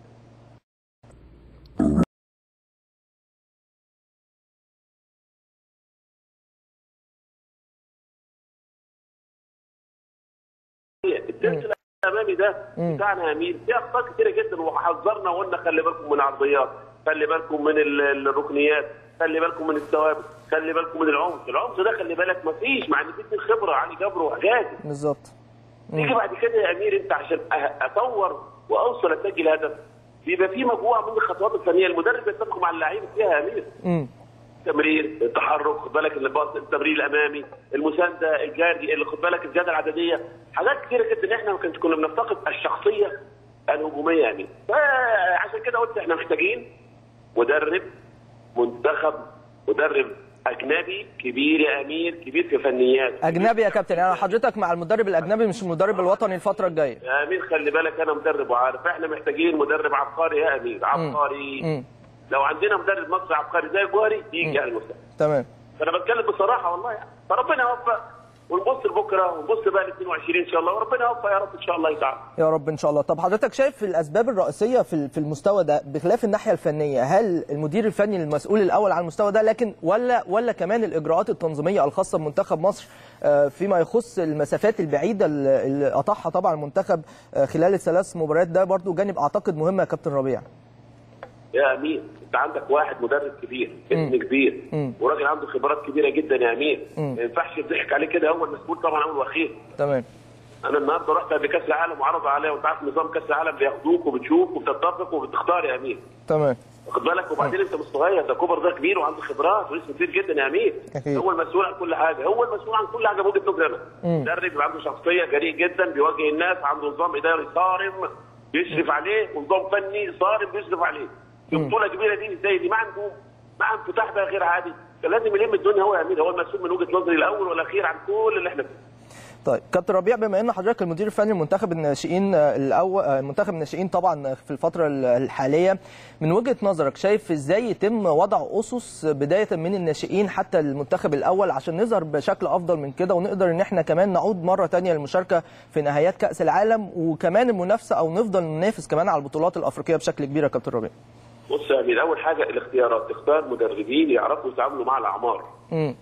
الدرس الامامي ده مم. بتاعنا يا امير في اخطاء كتيره جدا وحذرنا وقلنا خلي بالكم من العرضيات خلي بالكم من ال- الركنيات خلي بالكم من الثوابت خلي بالكم من العنف العنف ده خلي بالك ما فيش مع ان في اتنين خبره علي جبر وحاجات بالظبط تيجي بعد كده يا امير انت عشان أه- اطور واوصل اسجل هدف بيبقى في مجموعه من الخطوات الفنيه المدرب يتفق مع اللعيبه فيها يا امير مم. تمرير التحرك خد بالك الباص التمرير الامامي المسانده الجري اللي خد بالك الزياده العدديه حاجات كتيره جدا احنا ما كناش كنا بنفتقد الشخصيه الهجوميه يعني فعشان كده قلت احنا محتاجين مدرب منتخب مدرب اجنبي كبير يا امير كبير في فنيات اجنبي يا كابتن يعني حضرتك مع المدرب الاجنبي مش المدرب الوطني الفتره الجايه يا امير خلي بالك انا مدرب وعارف احنا محتاجين مدرب عبقري يا امير عبقري مم. لو عندنا مدرب مصري عبقري زي جوهري يجي على المستوى تمام فانا بتكلم بصراحه والله يعني فربنا يوفق ونبص لبكره ونبص بقى ل 22 ان شاء الله وربنا يوفق يا رب ان شاء الله تعالى يا رب ان شاء الله طب حضرتك شايف الاسباب الرئيسيه في في المستوى ده بخلاف الناحيه الفنيه هل المدير الفني المسؤول الاول عن المستوى ده لكن ولا ولا كمان الاجراءات التنظيميه الخاصه بمنتخب مصر آه، فيما يخص المسافات البعيده اللي اللي قطعها طبعا المنتخب آه، خلال الثلاث مباريات ده برضو جانب اعتقد مهم يا كابتن ربيع يا امين انت عندك واحد مدرب كبير اسم كبير مم. وراجل عنده خبرات كبيره جدا يا امين مم. ما ينفعش يضحك عليه كده هو المسؤول طبعا اول واخير تمام انا النهارده رحت قبل كاس العالم وعرضوا عليا وانت عارف نظام كاس العالم بياخدوك وبتشوف وبتتفق وبتختار يا امين تمام واخد بالك وبعدين انت مش صغير ده كوبر ده كبير وعنده خبرات واسم كبير جدا يا امين أكيد. هو المسؤول عن كل حاجه هو المسؤول عن كل حاجه بوجهه نظري انا مم. مدرب يبقى عنده شخصيه جريء جدا بيواجه الناس عنده نظام اداري صارم بيشرف عليه ونظام فني صارم بيشرف عليه في بطوله كبيره دي زي دي مع نجوم مع انفتاح بقى غير عادي كان لازم يلم الدنيا هو يا امين هو المسؤول من وجهه نظري الاول والاخير عن كل اللي احنا فيه طيب كابتن ربيع بما ان حضرتك المدير الفني لمنتخب الناشئين آه، الاول آه، منتخب الناشئين طبعا في الفتره ال- الحاليه من وجهه نظرك شايف ازاي يتم وضع اسس بدايه من الناشئين حتى المنتخب الاول عشان نظهر بشكل افضل من كده ونقدر ان احنا كمان نعود مره تانية للمشاركه في نهائيات كاس العالم وكمان المنافسه او نفضل ننافس كمان على البطولات الافريقيه بشكل كبير يا كابتن ربيع بص يا امين اول حاجه الاختيارات تختار مدربين يعرفوا يتعاملوا مع الاعمار امم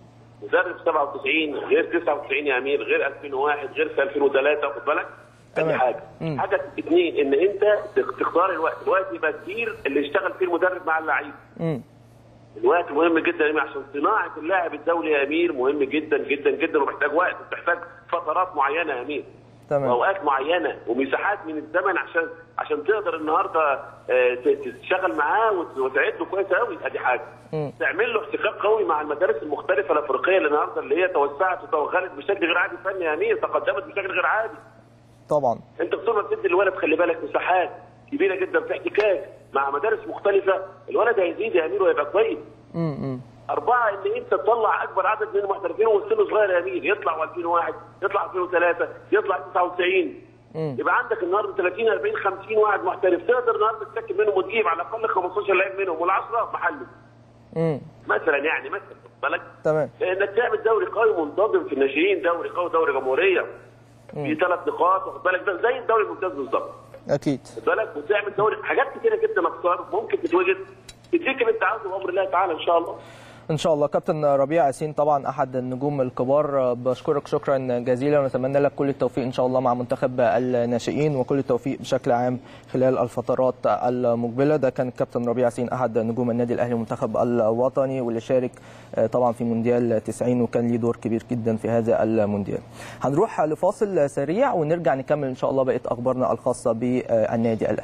مدرب 97 غير 99 يا امير غير 2001 غير في 2003 واخد بالك؟ تمام. ادي حاجه مم. حاجه اثنين ان انت تخ- تختار الوقت الوقت يبقى كتير اللي يشتغل فيه المدرب مع اللعيب امم الوقت مهم جدا يا أمير، عشان صناعه اللاعب الدولي يا امير مهم جدا جدا جدا ومحتاج وقت وبتحتاج فترات معينه يا امير تمام واوقات معينه ومساحات من الزمن عشان عشان تقدر النهارده آه، ت- تشتغل معاه وت- وتعد له كويس قوي ادي حاجه مم. تعمل له احتكاك قوي مع المدارس المختلفه الافريقيه اللي النهارده اللي هي توسعت وتوغلت بشكل غير عادي فني يا امير تقدمت بشكل غير عادي طبعا انت طول ما بتدي الولد خلي بالك مساحات كبيره جدا في احتكاك مع مدارس مختلفه الولد هيزيد يا امير وهيبقى كويس امم أربعة إن أنت تطلع أكبر عدد من المحترفين والسن صغير يا أمير يطلع 2001 يطلع 2003 يطلع 99 مم. يبقى عندك النهارده 30 40 50 واحد محترف تقدر النهارده تسكن منهم وتجيب على الأقل 15 لعيب منهم وال10 محلي امم مثلا يعني مثلا خد بالك تمام انك تعمل دوري قوي منتظم في الناشئين دوري قوي دوري جمهوريه في ثلاث نقاط واخد بالك ده زي الدوري الممتاز بالظبط اكيد خد بالك وتعمل دوري حاجات كتيره جدا افكار ممكن تتوجد تديك اللي انت عاوزه بامر الله تعالى ان شاء الله ان شاء الله كابتن ربيع ياسين طبعا احد النجوم الكبار بشكرك شكرا جزيلا ونتمنى لك كل التوفيق ان شاء الله مع منتخب الناشئين وكل التوفيق بشكل عام خلال الفترات المقبله ده كان الكابتن ربيع ياسين احد نجوم النادي الاهلي المنتخب الوطني واللي شارك آه، طبعا في مونديال 90 وكان ليه دور كبير جدا في هذا المونديال هنروح لفاصل سريع ونرجع نكمل ان شاء الله بقيه اخبارنا الخاصه بالنادي الاهلي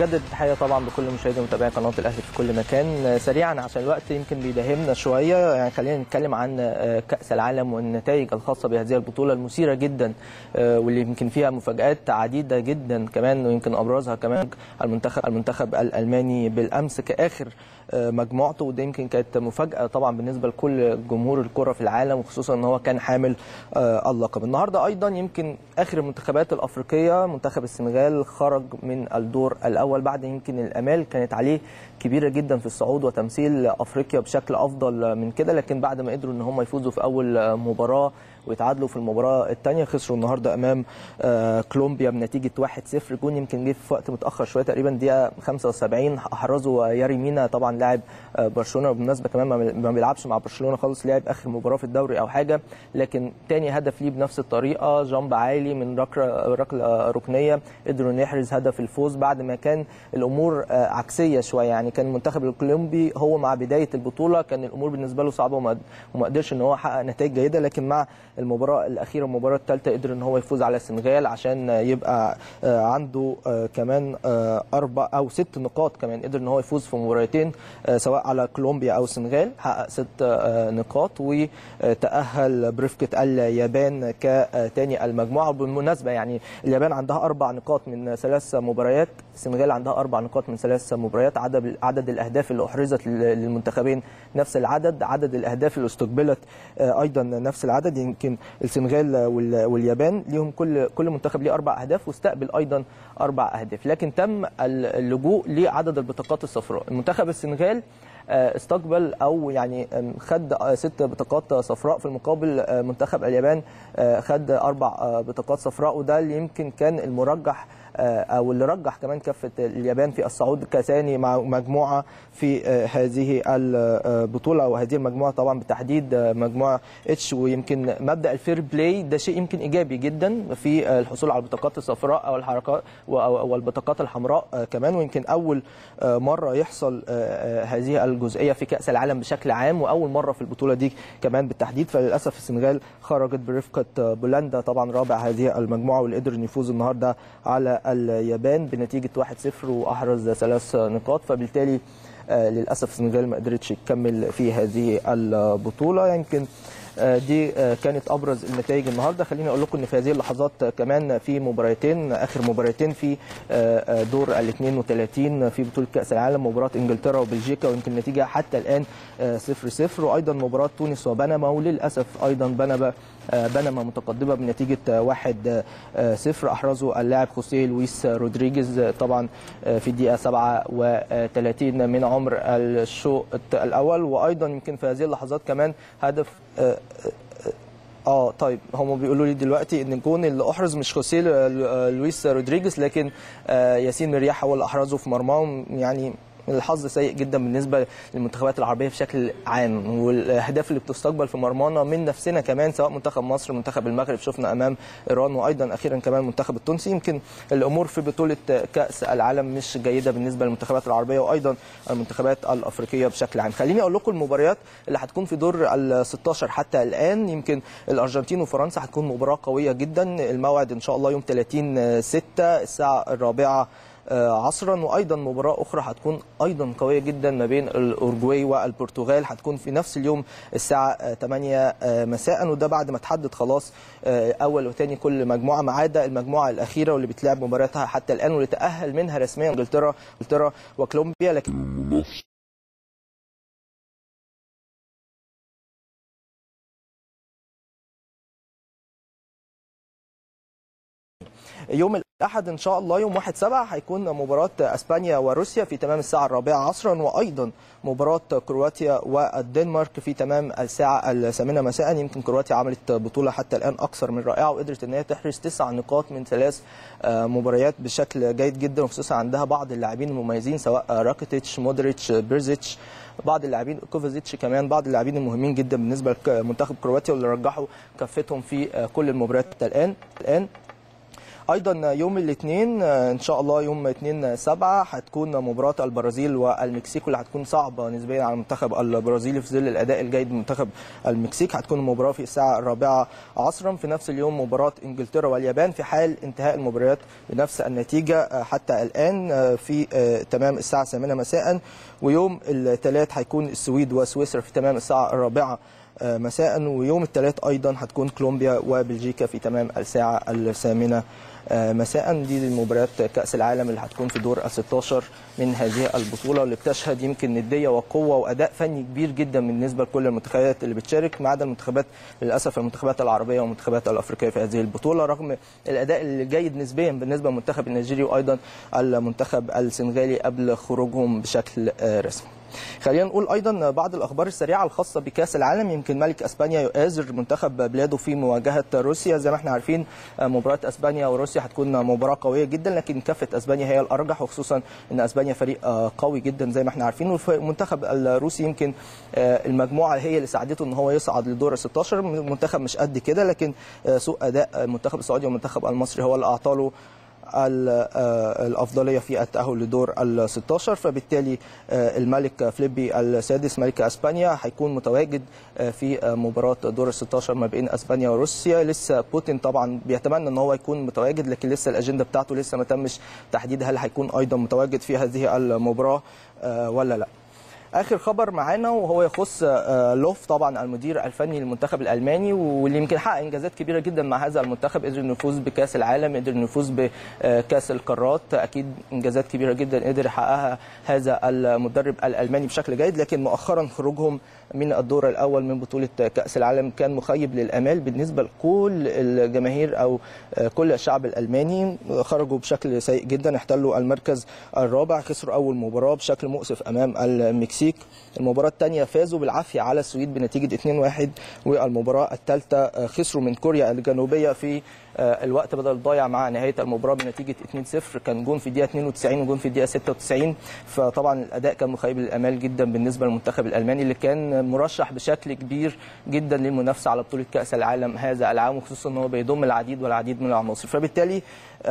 بجدد التحيه طبعا بكل مشاهدي ومتابعي قناه الاهلي في كل مكان سريعا عشان الوقت يمكن بيداهمنا شويه يعني خلينا نتكلم عن كاس العالم والنتائج الخاصه بهذه البطوله المثيره جدا واللي يمكن فيها مفاجات عديده جدا كمان ويمكن ابرزها كمان المنتخب المنتخب الالماني بالامس كاخر مجموعته وده يمكن كانت مفاجاه طبعا بالنسبه لكل جمهور الكره في العالم وخصوصا ان هو كان حامل اللقب النهارده ايضا يمكن اخر المنتخبات الافريقيه منتخب السنغال خرج من الدور الاول بعد يمكن الامال كانت عليه كبيره جدا في الصعود وتمثيل افريقيا بشكل افضل من كده لكن بعد ما قدروا ان هم يفوزوا في اول مباراه ويتعادلوا في المباراه الثانيه خسروا النهارده امام كولومبيا بنتيجه 1-0 جون يمكن جه في وقت متاخر شويه تقريبا دقيقه 75 احرزه ياري مينا طبعا لاعب برشلونه وبالمناسبه كمان ما بيلعبش مع برشلونه خالص لعب اخر مباراه في الدوري او حاجه لكن ثاني هدف ليه بنفس الطريقه جامب عالي من ركله ركله ركنيه قدروا يحرز هدف الفوز بعد ما كان الامور عكسيه شويه يعني كان المنتخب الكولومبي هو مع بدايه البطوله كان الامور بالنسبه له صعبه وما قدرش ان هو يحقق نتائج جيده لكن مع المباراه الاخيره المباراه الثالثه قدر ان هو يفوز على السنغال عشان يبقى عنده كمان اربع او ست نقاط كمان قدر ان هو يفوز في مباراتين سواء على كولومبيا او السنغال حقق ست نقاط وتاهل برفقه اليابان كثاني المجموعه بالمناسبه يعني اليابان عندها اربع نقاط من ثلاث مباريات السنغال عندها اربع نقاط من ثلاث مباريات عدد عدد الاهداف اللي احرزت للمنتخبين نفس العدد عدد الاهداف اللي استقبلت ايضا نفس العدد يمكن السنغال واليابان ليهم كل كل منتخب ليه اربع اهداف واستقبل ايضا اربع اهداف لكن تم اللجوء لعدد البطاقات الصفراء المنتخب السنغال استقبل او يعني خد ست بطاقات صفراء في المقابل منتخب اليابان خد اربع بطاقات صفراء وده اللي يمكن كان المرجح او اللي رجح كمان كفه اليابان في الصعود كثاني مع مجموعه في هذه البطوله او هذه المجموعه طبعا بالتحديد مجموعه اتش ويمكن مبدا الفير بلاي ده شيء يمكن ايجابي جدا في الحصول على البطاقات الصفراء او الحركات والبطاقات الحمراء كمان ويمكن اول مره يحصل هذه الجزئيه في كاس العالم بشكل عام واول مره في البطوله دي كمان بالتحديد فللاسف السنغال خرجت برفقه بولندا طبعا رابع هذه المجموعه واللي قدر يفوز النهارده على اليابان بنتيجه 1-0 واحرز ثلاث نقاط فبالتالي للاسف السنغال ما قدرتش تكمل في هذه البطوله يمكن دي كانت ابرز النتائج النهارده خليني اقول لكم ان في هذه اللحظات كمان في مباراتين اخر مباراتين في دور ال 32 في بطوله كاس العالم مباراه انجلترا وبلجيكا ويمكن النتيجه حتى الان 0 0 وايضا مباراه تونس وبنما وللاسف ايضا بنما بنما متقدمه بنتيجه 1 0 احرزه اللاعب خوسيه لويس رودريجيز طبعا في الدقيقه 37 من عمر الشوط الاول وايضا يمكن في هذه اللحظات كمان هدف اه طيب هم بيقولوا لي دلوقتي ان الجون اللي احرز مش خوسيه لويس رودريجيز لكن ياسين مرياح هو اللي احرزه في مرماه يعني الحظ سيء جدا بالنسبه للمنتخبات العربيه بشكل عام والاهداف اللي بتستقبل في مرمانا من نفسنا كمان سواء منتخب مصر منتخب المغرب شفنا امام ايران وايضا اخيرا كمان المنتخب التونسي يمكن الامور في بطوله كاس العالم مش جيده بالنسبه للمنتخبات العربيه وايضا المنتخبات الافريقيه بشكل عام خليني اقول لكم المباريات اللي هتكون في دور ال 16 حتى الان يمكن الارجنتين وفرنسا هتكون مباراه قويه جدا الموعد ان شاء الله يوم 30 6 الساعه الرابعه عصرا وايضا مباراه اخرى هتكون ايضا قويه جدا ما بين الاورجواي والبرتغال هتكون في نفس اليوم الساعه 8 مساء وده بعد ما تحدد خلاص اول وثاني كل مجموعه ما عدا المجموعه الاخيره واللي بتلعب مباراتها حتى الان واللي تاهل منها رسميا انجلترا انجلترا وكولومبيا لكن يوم الاحد ان شاء الله يوم 1 7 هيكون مباراه اسبانيا وروسيا في تمام الساعه الرابعه عصرا وايضا مباراه كرواتيا والدنمارك في تمام الساعه الثامنه مساء يمكن كرواتيا عملت بطوله حتى الان اكثر من رائعه وقدرت ان هي تحرز تسع نقاط من ثلاث مباريات بشكل جيد جدا وخصوصا عندها بعض اللاعبين المميزين سواء راكيتيتش مودريتش بيرزيتش بعض اللاعبين كوفازيتش كمان بعض اللاعبين المهمين جدا بالنسبه لمنتخب كرواتيا واللي رجحوا كفتهم في كل المباريات الان الان ايضا يوم الاثنين ان شاء الله يوم 2 7 هتكون مباراه البرازيل والمكسيك واللي هتكون صعبه نسبيا على المنتخب البرازيلي في ظل الاداء الجيد من منتخب المكسيك هتكون المباراه في الساعه الرابعه عصرا في نفس اليوم مباراه انجلترا واليابان في حال انتهاء المباريات بنفس النتيجه حتى الان في تمام الساعه 8 مساء ويوم الثلاث هيكون السويد وسويسرا في تمام الساعه الرابعه مساء ويوم الثلاث ايضا هتكون كولومبيا وبلجيكا في تمام الساعه الثامنه مساء دي مباريات كاس العالم اللي هتكون في دور ال 16 من هذه البطوله واللي بتشهد يمكن نديه وقوه واداء فني كبير جدا بالنسبه لكل المنتخبات اللي بتشارك ما عدا المنتخبات للاسف المنتخبات العربيه والمنتخبات الافريقيه في هذه البطوله رغم الاداء الجيد نسبيا بالنسبه للمنتخب النيجيري وايضا المنتخب السنغالي قبل خروجهم بشكل رسمي. خلينا نقول ايضا بعض الاخبار السريعه الخاصه بكاس العالم يمكن ملك اسبانيا يؤازر منتخب بلاده في مواجهه روسيا زي ما احنا عارفين مباراه اسبانيا وروسيا هتكون مباراه قويه جدا لكن كفه اسبانيا هي الارجح وخصوصا ان اسبانيا فريق قوي جدا زي ما احنا عارفين والمنتخب الروسي يمكن المجموعه هي اللي ساعدته ان هو يصعد لدور 16 منتخب مش قد كده لكن سوء اداء المنتخب السعودي والمنتخب المصري هو اللي اعطاله الافضليه في التاهل لدور ال 16 فبالتالي الملك فليبي السادس ملك اسبانيا هيكون متواجد في مباراه دور ال 16 ما بين اسبانيا وروسيا لسه بوتين طبعا بيتمنى ان هو يكون متواجد لكن لسه الاجنده بتاعته لسه ما تمش تحديد هل هيكون ايضا متواجد في هذه المباراه ولا لا اخر خبر معانا وهو يخص لوف طبعا المدير الفني للمنتخب الالماني واللي يمكن حقق انجازات كبيره جدا مع هذا المنتخب قدر انه يفوز بكاس العالم قدر انه يفوز بكاس القارات اكيد انجازات كبيره جدا قدر يحققها هذا المدرب الالماني بشكل جيد لكن مؤخرا خروجهم من الدور الاول من بطوله كاس العالم كان مخيب للامال بالنسبه لكل الجماهير او كل الشعب الالماني خرجوا بشكل سيء جدا احتلوا المركز الرابع خسروا اول مباراه بشكل مؤسف امام المكسيك المباراه الثانيه فازوا بالعافيه على السويد بنتيجه 2-1 والمباراه الثالثه خسروا من كوريا الجنوبيه في الوقت بدل ضايع مع نهايه المباراه بنتيجه 2-0 كان جون في الدقيقه 92 وجون في الدقيقه 96 فطبعا الاداء كان مخيب للامال جدا بالنسبه للمنتخب الالماني اللي كان مرشح بشكل كبير جدا للمنافسه على بطوله كاس العالم هذا العام وخصوصا ان هو بيضم العديد والعديد من العناصر فبالتالي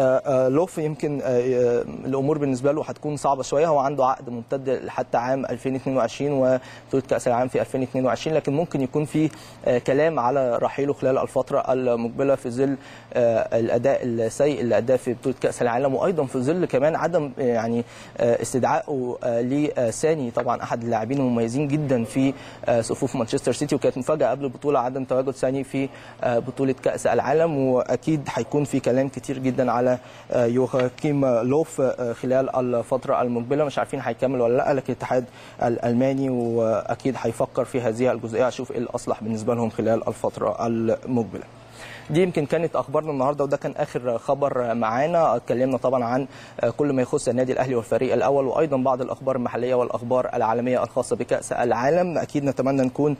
لوف يمكن الامور بالنسبه له هتكون صعبه شويه هو عنده عقد ممتد حتى عام 2022 وبطوله كاس العالم في 2022 لكن ممكن يكون في كلام على رحيله خلال الفتره المقبله في ظل الاداء السيء اللي اداه في بطوله كاس العالم وايضا في ظل كمان عدم يعني استدعائه لساني طبعا احد اللاعبين المميزين جدا في صفوف مانشستر سيتي وكانت مفاجاه قبل البطوله عدم تواجد ساني في بطوله كاس العالم واكيد هيكون في كلام كتير جدا على يوهاكيم لوف خلال الفتره المقبله مش عارفين هيكمل ولا لا لكن الاتحاد الالماني واكيد هيفكر في هذه الجزئيه اشوف ايه الاصلح بالنسبه لهم خلال الفتره المقبله دي يمكن كانت اخبارنا النهارده وده كان اخر خبر معانا اتكلمنا طبعا عن كل ما يخص النادي الاهلي والفريق الاول وايضا بعض الاخبار المحليه والاخبار العالميه الخاصه بكاس العالم اكيد نتمنى نكون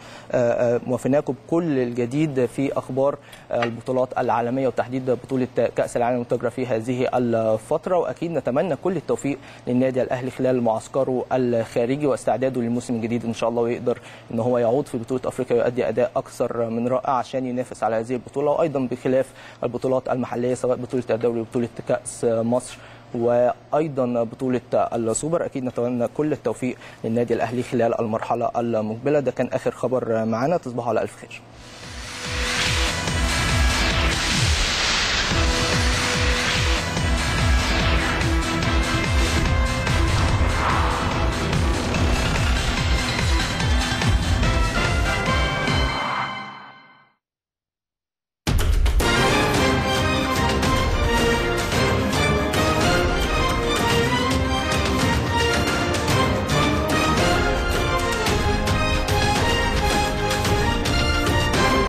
وفيناكم بكل الجديد في اخبار البطولات العالميه وتحديد بطوله كاس العالم المتجرى في هذه الفتره واكيد نتمنى كل التوفيق للنادي الاهلي خلال معسكره الخارجي واستعداده للموسم الجديد ان شاء الله ويقدر ان هو يعود في بطوله افريقيا ويؤدي اداء اكثر من رائع عشان ينافس على هذه البطوله وايضا بخلاف البطولات المحليه سواء بطوله الدوري وبطوله كاس مصر وايضا بطوله السوبر اكيد نتمنى كل التوفيق للنادي الاهلي خلال المرحله المقبله ده كان اخر خبر معنا تصبحوا على الف خير